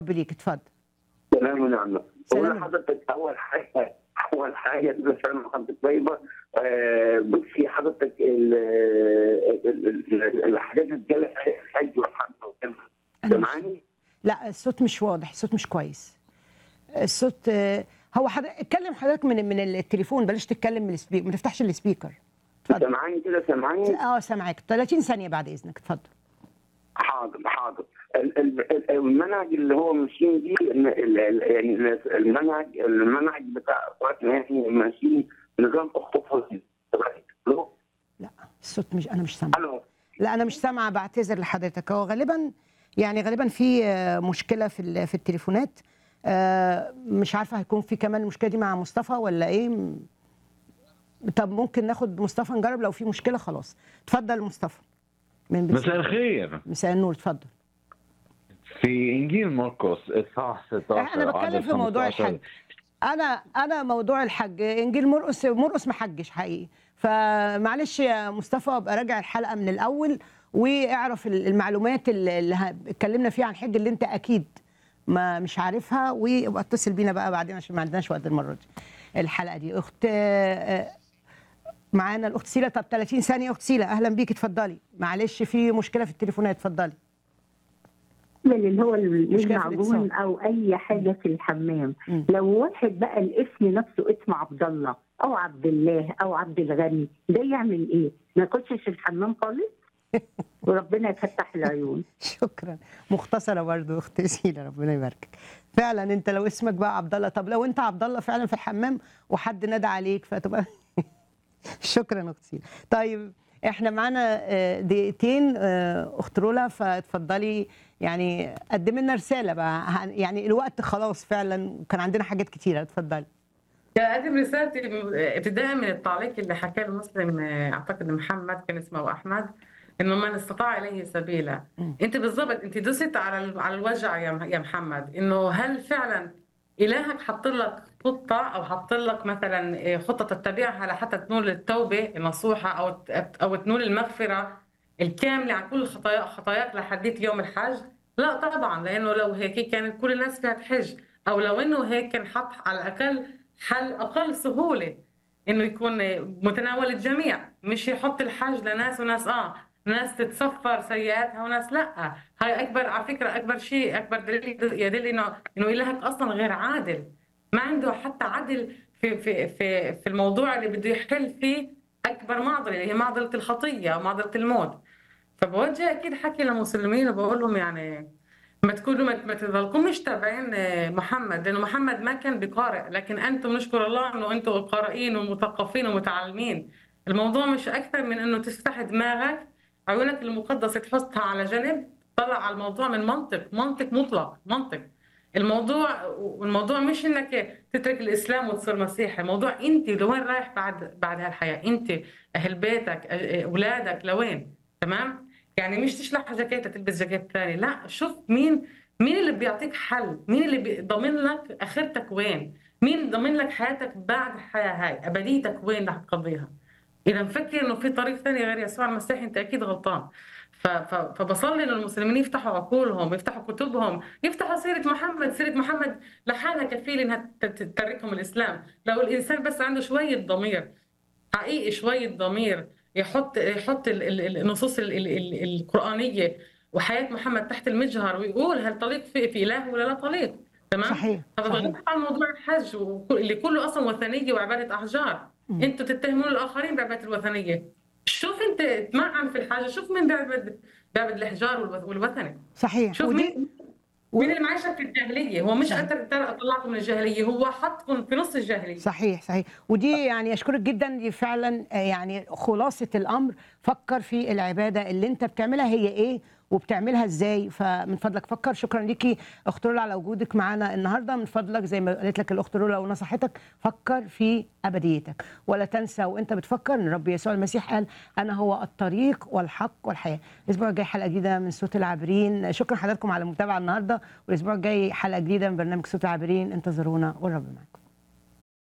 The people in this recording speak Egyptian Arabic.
ليك اتفضل سلام ونعمة سلام. بقول لحضرتك أول حاجة أول حاجة كل سنة وحضرتك طيبة آه، بصي حضرتك ال- ال- ال- الحاجات اللي بتجلس عليها الحج والحج وكده أنا مش- سامعني؟ لا الصوت مش واضح الصوت مش كويس الصوت آه، هو حضرتك اتكلم حضرتك من من التليفون بلاش تتكلم من السبيكر ما تفتحش السبيكر اتفضل سامعاني كده سامعاني؟ اه سامعاك 30 ثانيه بعد اذنك اتفضل حاضر حاضر ال- ال- ال- المنهج اللي هو ماشيين بيه ال- ال- ال- يعني المنهج المنهج بتاع اخواتنا يعني ماشيين نظام اخطبوطي الو لا الصوت مش انا مش سامعه الو لا انا مش سامعه بعتذر لحضرتك هو غالبا يعني غالبا في آه، مشكله في ال- في التليفونات آه، مش عارفه هيكون في كمان المشكله دي مع مصطفى ولا ايه م- طب ممكن ناخد مصطفى نجرب لو في مشكله خلاص اتفضل مصطفى من بس- مساء الخير مساء النور اتفضل في انجيل مرقس اصحاح 16 انا بتكلم عدد في موضوع 15. الحج انا انا موضوع الحج انجيل مرقس مرقس ما حجش حقيقي فمعلش يا مصطفى ابقى راجع الحلقه من الاول واعرف ال- المعلومات اللي اللي ه- اتكلمنا فيها عن الحج اللي انت اكيد ما مش عارفها وابقى اتصل بينا بقى بعدين عشان ما عندناش وقت المره دي الحلقه دي اخت آه، معانا الاخت سيلا طب 30 ثانيه اخت سيلا اهلا بيك اتفضلي معلش في مشكله في التليفونات اتفضلي من اللي هو مشكلة في المعجون الاتصال. او اي حاجه في الحمام مم. لو واحد بقى الاسم نفسه اسم عبد الله او عبد الله او عبد الغني ده يعمل ايه؟ ما يخشش الحمام خالص وربنا يفتح العيون شكرا مختصره برضو اخت سيلا ربنا يباركك فعلا انت لو اسمك بقى عبد الله طب لو انت عبد الله فعلا في الحمام وحد نادى عليك فتبقى شكرا اخت سيلا طيب احنا معانا آه، دقيقتين آه، اخت رولا فاتفضلي يعني قدم لنا رساله بقى هن- يعني الوقت خلاص فعلا وكان عندنا حاجات كتيره اتفضلي أقدم رسالتي ابتداء من التعليق اللي حكاه المسلم آه، أعتقد محمد كان اسمه أحمد إنه من استطاع إليه سبيلا مم. أنت بالضبط أنت دست على ال- على الوجع يا مح- يا محمد إنه هل فعلا إلهك حط لك خطة أو حط لك مثلا آه، خطة تتبعها لحتى تنول التوبة النصوحة أو ت- أو تنول المغفرة الكاملة عن كل خطايا خطاياك لحديت يوم الحج؟ لا طبعا لأنه لو هيك كانت كل الناس فيها تحج أو لو إنه هيك كان حط على الأقل حل اقل سهوله انه يكون متناول الجميع مش يحط الحج لناس وناس اه ناس تتصفر سيئاتها وناس لا هاي اكبر على فكره اكبر شيء اكبر دليل يدل انه انه الهك اصلا غير عادل ما عنده حتى عدل في في في في الموضوع اللي بده يحل فيه اكبر معضله اللي هي معضله الخطيه او معضله الموت فبوجه اكيد حكي للمسلمين وبقول لهم يعني ما تكونوا ما ما تضلكمش تابعين آه، محمد لانه محمد ما كان بقارئ لكن انتم نشكر الله انه انتم قارئين ومثقفين ومتعلمين الموضوع مش اكثر من انه تفتح دماغك عيونك المقدسه تحطها على جنب طلع على الموضوع من منطق منطق مطلق منطق الموضوع والموضوع مش انك تترك الاسلام وتصير مسيحي الموضوع انت لوين رايح بعد بعد هالحياه انت اهل بيتك أ- اولادك لوين تمام يعني مش تشلح جاكيتة تلبس جاكيت ثاني لا شوف مين مين اللي بيعطيك حل مين اللي بيضمن لك اخرتك وين مين ضامن لك حياتك بعد الحياه هاي ابديتك وين رح تقضيها اذا مفكر انه في طريق ثاني غير يسوع المسيح انت اكيد غلطان ف- ف- فبصلي انه المسلمين يفتحوا عقولهم يفتحوا كتبهم يفتحوا سيره محمد سيره محمد لحالها كفيل انها ت- ت- تتركهم الاسلام لو الانسان بس عنده شويه ضمير حقيقي شويه ضمير يحط يحط ال- ال- النصوص ال- ال- ال- القرانيه وحياه محمد تحت المجهر ويقول هل طريق في, في اله ولا لا طريق تمام صحيح طب صحيح غير عن موضوع الحج وكل- اللي كله اصلا وثنيه وعباده احجار مم. انتوا تتهمون الاخرين بعباده الوثنيه شوف انت تمعن في الحاجه شوف مين بيعبد بيعبد الاحجار والوث- والوثني صحيح شوف ودي مين مين اللي معيشك في الجاهليه هو مش صحيح. قدر ترى طلعكم من الجاهليه هو حطكم في نص الجاهليه صحيح صحيح ودي يعني اشكرك جدا دي فعلا آه، يعني خلاصه الامر فكر في العباده اللي انت بتعملها هي ايه وبتعملها ازاي فمن فضلك فكر شكرا ليكي اخت رولا على وجودك معانا النهارده من فضلك زي ما قالت لك الاخت رولا ونصحتك فكر في ابديتك ولا تنسى وانت بتفكر ان رب يسوع المسيح قال انا هو الطريق والحق والحياه الاسبوع الجاي حلقه جديده من صوت العابرين شكرا حضراتكم على المتابعه النهارده والاسبوع الجاي حلقه جديده من برنامج صوت العابرين انتظرونا والرب معكم